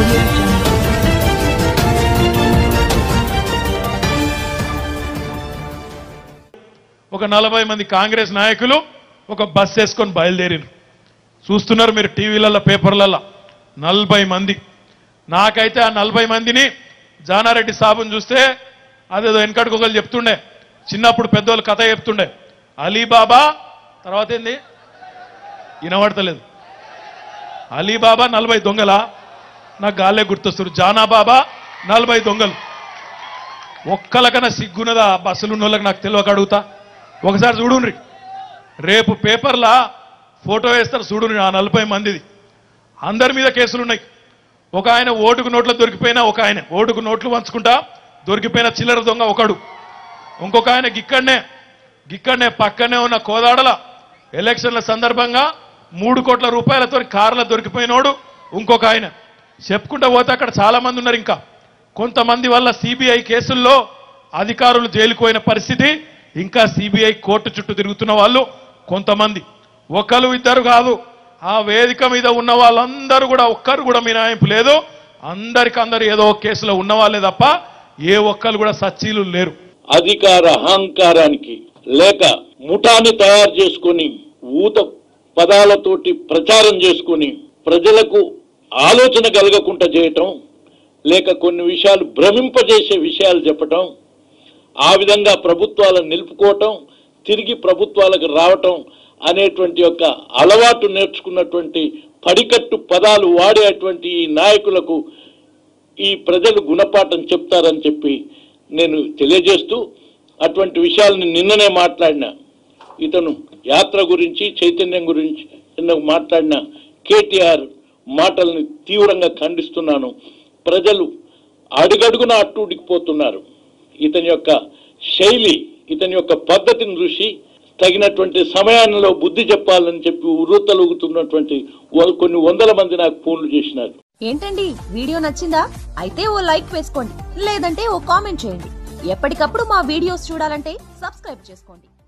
audio jungle. ఒక నలభై మంది కాంగ్రెస్ నాయకులు ఒక బస్ వేసుకొని బయలుదేరిరు చూస్తున్నారు మీరు టీవీలలో పేపర్లలో నలభై మంది నాకైతే ఆ నలభై మందిని జానారెడ్డి సాబుని చూస్తే అదేదో వెనకటికి ఒకరు చెప్తుండే చిన్నప్పుడు పెద్దోళ్ళు కథ చెప్తుండే అలీబాబా తర్వాత ఏంది వినబడతలేదు అలీబాబా నలభై దొంగల నాకు గాలే గుర్తొస్తారు జానాబాబా నలభై దొంగలు ఒక్కలకన్నా సిగ్గున్నదా బస్సులు ఉన్న వాళ్ళకి నాకు తెలియక అడుగుతా ఒకసారి చూడుండ్రి రేపు పేపర్లా ఫోటో వేస్తారు చూడుండ్రి ఆ నలభై మందిది అందరి మీద కేసులు ఉన్నాయి ఒక ఆయన ఓటుకు నోట్లు దొరికిపోయినా ఒక ఆయన ఓటుకు నోట్లు వంచుకుంటా దొరికిపోయిన చిల్లర దొంగ ఒకడు ఇంకొక ఆయన గిక్కడనే గిక్కడనే పక్కనే ఉన్న కోదాడల ఎలక్షన్ల సందర్భంగా మూడు కోట్ల రూపాయలతో కార్ల దొరికిపోయినోడు ఇంకొక ఆయన చెప్పుకుంటూ పోతే అక్కడ చాలా మంది ఉన్నారు ఇంకా కొంతమంది వల్ల సిబిఐ కేసుల్లో అధికారులు జైలుకు పరిస్థితి ఇంకా సిబిఐ కోర్టు చుట్టూ తిరుగుతున్న వాళ్ళు కొంతమంది ఒకరు ఇద్దరు కాదు ఆ వేదిక మీద ఉన్న వాళ్ళందరూ కూడా ఒక్కరు కూడా మినాయింపు లేదు అందరికందరు ఏదో ఒక కేసులో ఉన్న వాళ్ళే తప్ప ఏ ఒక్కరు కూడా సచ్చీలు లేరు అధికార అహంకారానికి లేక ముఠాన్ని తయారు చేసుకొని ఊత పదాలతోటి ప్రచారం చేసుకొని ప్రజలకు ఆలోచన కలగకుండా చేయటం లేక కొన్ని విషయాలు భ్రమింపజేసే విషయాలు చెప్పటం ఆ విధంగా ప్రభుత్వాలను నిలుపుకోవటం తిరిగి ప్రభుత్వాలకు రావటం అనేటువంటి యొక్క అలవాటు నేర్చుకున్నటువంటి పడికట్టు పదాలు వాడేటువంటి ఈ నాయకులకు ఈ ప్రజలు గుణపాఠం చెప్తారని చెప్పి నేను తెలియజేస్తూ అటువంటి విషయాలను నిన్ననే మాట్లాడిన ఇతను యాత్ర గురించి చైతన్యం గురించి నిన్న మాట్లాడిన కేటీఆర్ మాటల్ని తీవ్రంగా ఖండిస్తున్నాను ప్రజలు అడుగడుగున అట్టుడికిపోతున్నారు ఇతని యొక్క శైలి ఇతని యొక్క పద్ధతిని చూసి తగినటువంటి సమయాల్లో బుద్ధి చెప్పాలని చెప్పి ఉర్రూతలుగుతున్నటువంటి వ- కొన్ని వందల మంది నాకు ఫోన్లు చేసినారు ఏంటండి వీడియో నచ్చిందా అయితే ఓ లైక్ వేసుకోండి లేదంటే ఓ కామెంట్ చేయండి ఎప్పటికప్పుడు మా వీడియోస్ చూడాలంటే సబ్స్క్రైబ్ చేసుకోండి